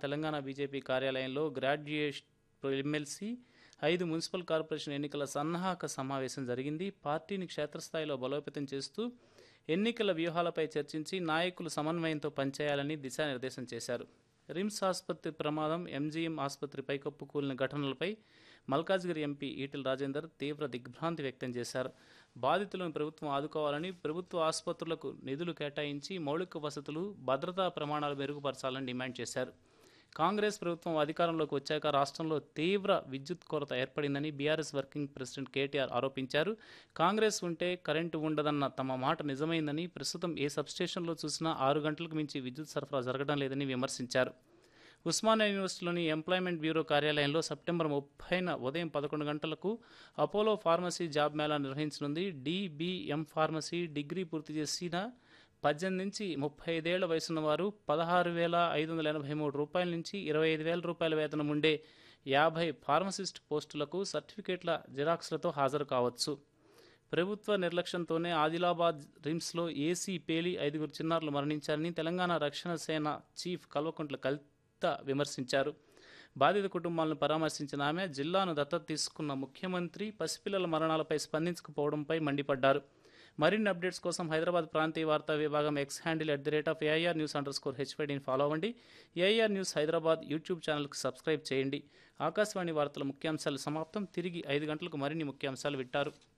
Telangana BJP కార్యాలయంలో graduate MLC ఐదు municipal corporation ఎన్నికల సన్నాహక సమావేశం జరిగింది పార్టీని క్షేత్రస్థాయిలో బలోపేతం చేస్తూ ఎన్నికల వ్యూహాలపై చర్చించి నాయకులు సమన్వయంతో పనిచేయాలని దిశానిర్దేశం చేశారు రిమ్స్ ఆసుపత్రి ప్రమాదం ఎంజీఎం ఆసుపత్రి పైకప్పు కూలిన ఘటనలపై మల్కాజ్గిరి ఎంపీ ఈటెల రాజేందర్ తీవ్ర దిగ్భ్రాంతి వ్యక్తం చేశారు బాధితులను ప్రభుత్వం ఆదుకోవాలని ప్రభుత్వ ఆసుపత్రులకు నిధులు కేటాయించి మౌలిక వసతులు భద్రతా ప్రమాణాలు మెరుగుపరచాలని డిమాండ్ చేశారు కాంగ్రెస్ ప్రభుత్వం అధికారంలోకి వచ్చాక రాష్ట్రంలో తీవ్ర విద్యుత్ కొరత ఏర్పడిందని బీఆర్ఎస్ వర్కింగ్ ప్రెసిడెంట్ కేటీఆర్ ఆరోపించారు కాంగ్రెస్ ఉంటే కరెంటు ఉండదన్న తమ మాట నిజమైందని ప్రస్తుతం ఏ సబ్స్టేషన్లో చూసినా ఆరు గంటలకు మించి విద్యుత్ సరఫరా జరగడం లేదని విమర్శించారు ఉస్మానియా యూనివర్సిటీలోని ఎంప్లాయ్మెంట్ బ్యూరో కార్యాలయంలో సెప్టెంబర్ ముప్పైన ఉదయం పదకొండు గంటలకు అపోలో ఫార్మసీ జాబ్ మేళా నిర్వహించనుంది డిబిఎం ఫార్మసీ డిగ్రీ పూర్తి చేసిన పద్దెనిమిది నుంచి ముప్పై ఐదేళ్ల వయసున్న వారు పదహారు వేల ఐదు వందల ఎనభై మూడు రూపాయల నుంచి ఇరవై ఐదు వేల రూపాయల వేతనం ఉండే యాభై ఫార్మసిస్ట్ పోస్టులకు సర్టిఫికేట్ల జిరాక్స్లతో హాజరు కావచ్చు ప్రభుత్వ నిర్లక్ష్యంతోనే ఆదిలాబాద్ రిమ్స్లో ఏసీ పేలి ఐదుగురు చిన్నారులు మరణించారని తెలంగాణ రక్షణ సేన చీఫ్ కల్వకుంట్ల కల్త విమర్శించారు బాధిత కుటుంబాలను పరామర్శించిన ఆమె జిల్లాను దత్తత తీసుకున్న ముఖ్యమంత్రి పసిపిల్లల మరణాలపై స్పందించకపోవడంపై మండిపడ్డారు మరిన్ని అప్డేట్స్ కోసం హైదరాబాద్ ప్రాంతీయ వార్తా విభాగం X handle at the rate of AIR news underscore హెచ్వైడీని ఫాలో అవ్వండి ఏఐఆర్ న్యూస్ హైదరాబాద్ యూట్యూబ్ ఛానల్కి సబ్స్క్రైబ్ చేయండి ఆకాశవాణి వార్తల ముఖ్యాంశాలు సమాప్తం తిరిగి ఐదు గంటలకు మరిన్ని ముఖ్యాంశాలు వింటారు